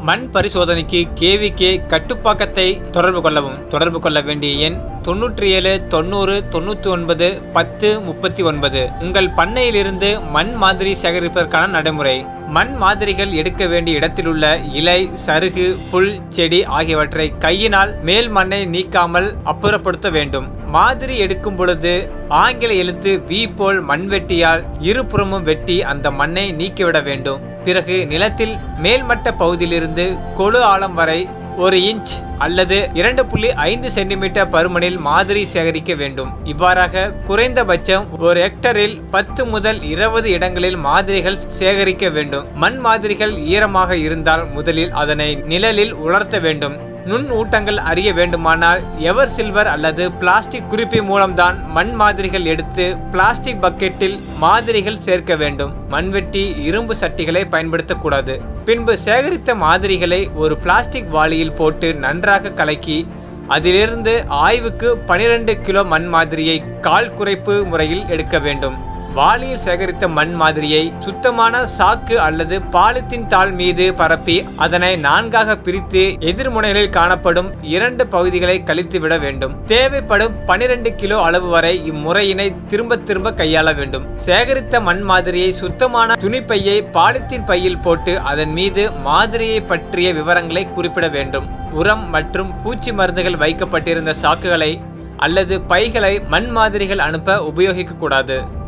மண் பரிசோதனைக்கு கேவிகே கட்டுப்பாக்கத்தை தொடர்பு கொள்ளவும் தொடர்பு கொள்ள வேண்டிய எண் தொன்னூற்றி ஏழு தொண்ணூறு தொண்ணூத்தி ஒன்பது பத்து முப்பத்தி ஒன்பது உங்கள் பண்ணையிலிருந்து மண் மாதிரி சேகரிப்பதற்கான நடைமுறை மண் மாதிரிகள் எடுக்க வேண்டிய இடத்திலுள்ள இலை சருகு புல் செடி ஆகியவற்றை கையினால் மேல் மண்ணை நீக்காமல் அப்புறப்படுத்த வேண்டும் மாதிரி எடுக்கும் பொழுது ஆங்கில எழுத்து வி போல் மண்வெட்டியால் இருபுறமும் வெட்டி அந்த மண்ணை நீக்கிவிட வேண்டும் பிறகு நிலத்தில் மேல்மட்ட பகுதியிலிருந்து கொழு ஆழம் வரை ஒரு இன்ச் அல்லது இரண்டு புள்ளி ஐந்து சென்டிமீட்டர் பருமனில் மாதிரி சேகரிக்க வேண்டும் இவ்வாறாக குறைந்தபட்சம் ஒரு ஹெக்டரில் பத்து முதல் இருபது இடங்களில் மாதிரிகள் சேகரிக்க வேண்டும் மண் மாதிரிகள் ஈரமாக இருந்தால் முதலில் அதனை நிழலில் உலர்த்த வேண்டும் நுண் ஊட்டங்கள் அறிய வேண்டுமானால் எவர் சில்வர் அல்லது பிளாஸ்டிக் குறிப்பி மூலம்தான் மண் மாதிரிகள் எடுத்து பிளாஸ்டிக் பக்கெட்டில் மாதிரிகள் சேர்க்க வேண்டும் மண்வெட்டி இரும்பு சட்டிகளை பயன்படுத்தக்கூடாது பின்பு சேகரித்த மாதிரிகளை ஒரு பிளாஸ்டிக் வாளியில் போட்டு நன்றாக கலக்கி அதிலிருந்து ஆய்வுக்கு 12 கிலோ மண் மாதிரியை கால் குறைப்பு முறையில் எடுக்க வேண்டும் வாளியில் சேகரித்த மண் மாதிரியை சுத்தமான சாக்கு அல்லது பாலித்தீன் தாள் மீது பரப்பி அதனை நான்காக பிரித்து எதிர்முனைகளில் காணப்படும் இரண்டு பகுதிகளை கழித்து விட வேண்டும் தேவைப்படும் 12 கிலோ அளவு வரை இம்முறையினை திரும்ப திரும்ப கையாள வேண்டும் சேகரித்த மண் மாதிரியை சுத்தமான துணிப்பையை பாலித்தீன் பையில் போட்டு அதன் மீது மாதிரியை பற்றிய விவரங்களை குறிப்பிட வேண்டும் உரம் மற்றும் பூச்சி மருந்துகள் வைக்கப்பட்டிருந்த சாக்குகளை அல்லது பைகளை மண் மாதிரிகள் அனுப்ப உபயோகிக்க கூடாது